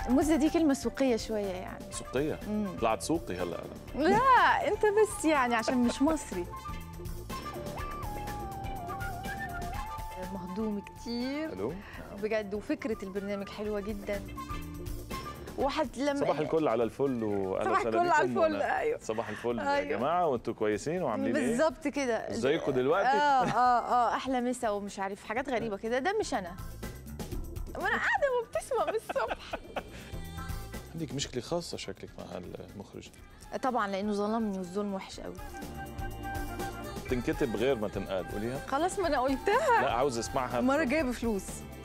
الموزة دي كلمة سوقية شوية يعني سوقيه مم. طلعت سوقي هلا انا لا انت بس يعني عشان مش مصري مهضوم كتير حلو بجد وفكرة البرنامج حلوة جدا واحد لما صباح الكل على الفل واهلا صباح وسهلا الفل على بكم الفل وأنا- ايوه صباح الفل يا أيوة. جماعه وانتم كويسين وعاملين ايه بالظبط كده ازيكم دلوقتي اه اه اه احلى مسا ومش عارف حاجات غريبه كده ده مش انا ما انا قاعده وبتسمع من الصبح عندك مشكله خاصه شكلك مع هالمخرج طبعا لانه ظلمني والظلم وحش قوي تنكتب غير ما تنقال قوليها خلاص ما انا قلتها لا عاوز اسمعها مره جايبه فلوس